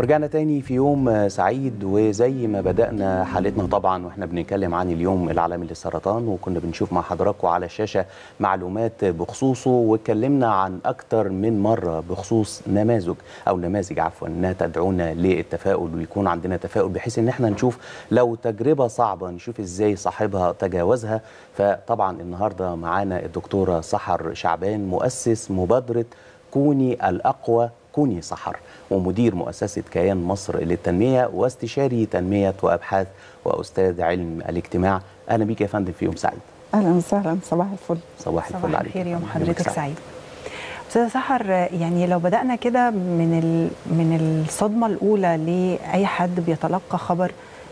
ورجعنا تاني في يوم سعيد وزي ما بدأنا حلقتنا طبعا واحنا بنتكلم عن اليوم العالمي للسرطان وكنا بنشوف مع حضراتكم على الشاشة معلومات بخصوصه واتكلمنا عن أكتر من مرة بخصوص نماذج أو نماذج عفوا انها تدعونا للتفاؤل ويكون عندنا تفاؤل بحيث ان احنا نشوف لو تجربة صعبة نشوف ازاي صاحبها تجاوزها فطبعا النهاردة معانا الدكتورة سحر شعبان مؤسس مبادرة كوني الأقوى كوني سحر ومدير مؤسسة كيان مصر للتنمية واستشاري تنمية وأبحاث وأستاذ علم الاجتماع أهلا بيك يا فندم في يوم سعيد اهلا وسهلا صباح الفل صباح الفل صباح عليك الخير يوم يومك حضرتك سعيد استاذه سحر يعني لو بدانا كده من ال... من الصدمه الاولى لاي حد بيتلقى خبر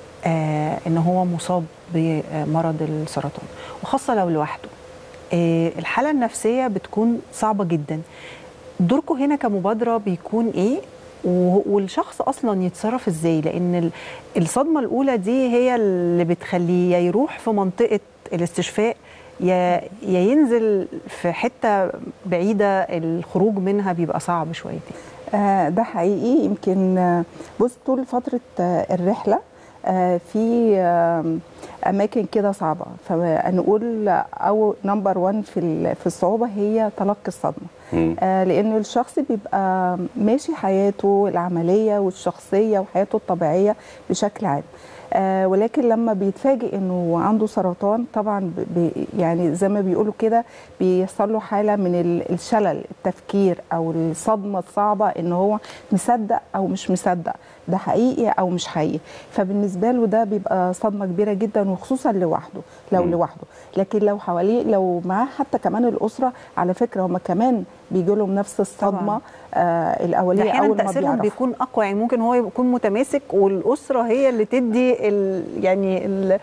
آه ان هو مصاب بمرض السرطان وخاصه لو لوحده آه الحاله النفسيه بتكون صعبه جدا دوركم هنا كمبادره بيكون ايه و- والشخص اصلا يتصرف ازاي لان ال- الصدمه الاولى دي هي اللي بتخليه يا يروح في منطقه الاستشفاء يا يا ينزل في حته بعيده الخروج منها بيبقى صعب شويتين آه ده حقيقي يمكن آه، بص طول فتره آه الرحله آه في آه اماكن كده صعبه فنقول او نمبر 1 في ال- في الصعوبه هي تلقي الصدمه مم. آه لان الشخص بيبقى ماشي حياته العمليه والشخصيه وحياته الطبيعيه بشكل عام آه ولكن لما بيتفاجئ انه عنده سرطان طبعا ب- ب- يعني زي ما بيقولوا كده بيحصل له حاله من ال- الشلل التفكير او الصدمه الصعبه ان هو مصدق او مش مصدق ده حقيقي او مش حقيقي فبالنسبه له ده بيبقى صدمه كبيره جدا وخصوصا لوحده لو مم. لوحده لكن لو حواليه لو معاه حتى كمان الاسره على فكره هم كمان بيجي لهم نفس الصدمه طبعاً. آه الاوليه احيانا اول ما تاثيرهم بيعرفوا بيكون اقوى يعني ممكن هو يكون متماسك والاسره هي اللي تدي ال يعني ال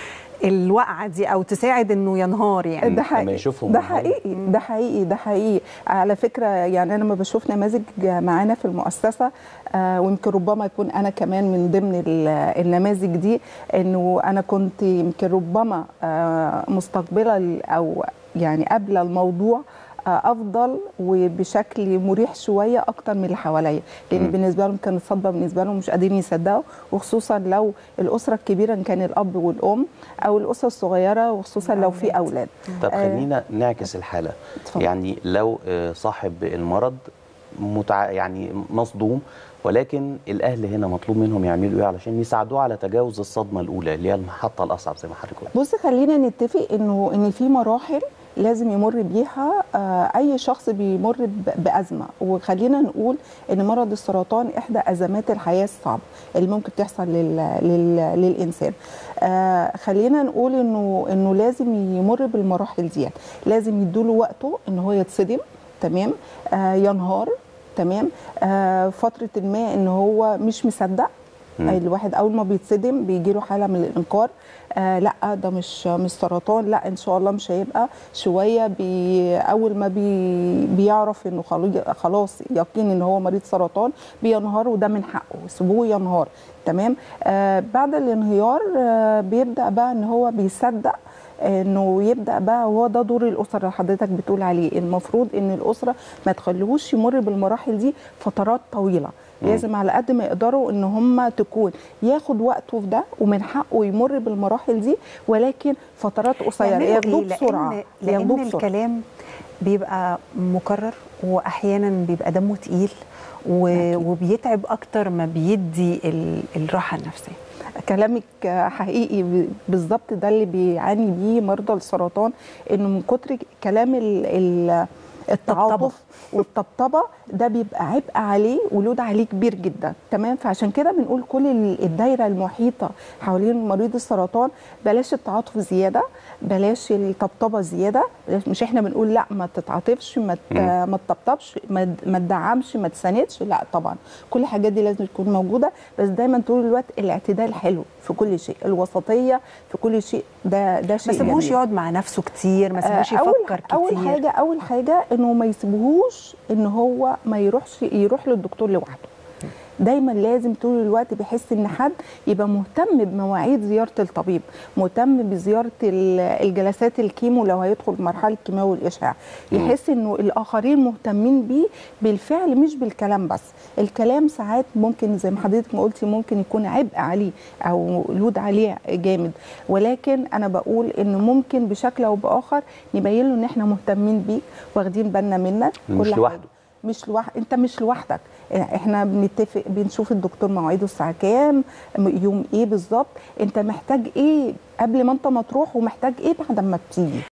الوقعه دي او تساعد انه ينهار يعني ده لما حقيقي يشوفهم ده منهار. حقيقي ده حقيقي ده حقيقي على فكره يعني انا لما بشوف نماذج معانا في المؤسسه آه ويمكن ربما يكون انا كمان من ضمن ال- النماذج دي انه انا كنت يمكن ربما آه مستقبله ال- او يعني قبل الموضوع آه، افضل وبشكل مريح شويه اكتر من اللي حواليا لان مم. بالنسبه لهم كانت صدمه بالنسبه لهم مش قادرين يصدقوا وخصوصا لو الاسره الكبيره إن كان الاب والام او الاسره الصغيره وخصوصا لو في الأولاد. اولاد طب آه. خلينا نعكس الحالة اتفضل. يعني لو آه، صاحب المرض متع... يعني مصدوم ولكن الأهل هنا مطلوب منهم يعملوا إيه علشان يساعدوه على تجاوز الصدمة الأولى اللي هي المحطة الأصعب زي ما حضرتك قلت بص خلينا نتفق انه ان في مراحل لازم يمر بيها آه، اي شخص بيمر ب- بازمه وخلينا نقول ان مرض السرطان احدى ازمات الحياه الصعبه اللي ممكن تحصل لل... لل... للانسان آه، خلينا نقول انه انه لازم يمر بالمراحل ديت لازم يدوله وقته ان هو يتصدم تمام آه، ينهار تمام آه، فتره ما ان هو مش مصدق مم. الواحد اول ما بيتصدم بيجي له حاله من الانكار آه لا ده مش مش سرطان لا ان شاء الله مش هيبقى شويه بي اول ما بي بيعرف انه خلاص- خلاص يقين ان هو مريض سرطان بينهار وده من حقه سيبوه ينهار تمام آه بعد الانهيار آه بيبدا بقى ان هو بيصدق انه يبدا بقى وهو ده دور الاسره اللي حضرتك بتقول عليه المفروض ان الاسره ما تخليهوش يمر بالمراحل دي فترات طويله مم. لازم على قد ما يقدروا ان هم تكون ياخد وقته في ده ومن حقه يمر بالمراحل دي ولكن فترات قصيره يعملوا ياخدوه إيه؟ بسرعه لان, ياخدوه لأن بسرعه الكلام بيبقى مكرر واحيانا بيبقى دمه تقيل و... أكيد. وبيتعب اكتر ما بيدي ال... الراحه النفسيه كلامك حقيقي ب- بالظبط ده اللي بيعاني بيه مرضى السرطان انه من كتر كلام ال ال التعاطف والطبطبه ده بيبقى عبء عليه ولود عليه كبير جدا تمام فعشان كده بنقول كل ال- الدايره المحيطه حوالين مريض السرطان بلاش التعاطف زياده بلاش الطبطبه زياده بلاش مش احنا بنقول لا ما تتعاطفش ما ت- مم. ما تطبطبش ما د- ما تدعمش ما تساندش لا طبعا كل الحاجات دي لازم تكون موجوده بس دايما طول الوقت الاعتدال حلو في كل شيء الوسطيه في كل شيء ده ده ما شيء سيبوش جميل. يقعد مع نفسه كتير ما سيبوش آه، أول- يفكر كتير اول حاجه اول حاجه انه ما يسيبوهوش ان هو ما يروحش يروح للدكتور لوحده دايما لازم طول الوقت بيحس ان حد يبقى مهتم بمواعيد زياره الطبيب مهتم بزياره ال- الجلسات الكيمو لو هيدخل مرحله الكيماوي والاشعاع يحس انه الاخرين مهتمين بيه بالفعل مش بالكلام بس الكلام ساعات ممكن زي ما حضرتك ما قلتي ممكن يكون عبء عليه او لود عليه جامد ولكن انا بقول ان ممكن بشكل او باخر نبين له ان احنا مهتمين بيك واخدين بالنا منك مش كل لوحده. حاجة. مش لوحدك انت مش لوحدك احنا بنتفق بنشوف الدكتور مواعيده الساعه كام يوم ايه بالظبط انت محتاج ايه قبل ما انت ما تروح ومحتاج ايه بعد ما بتيجي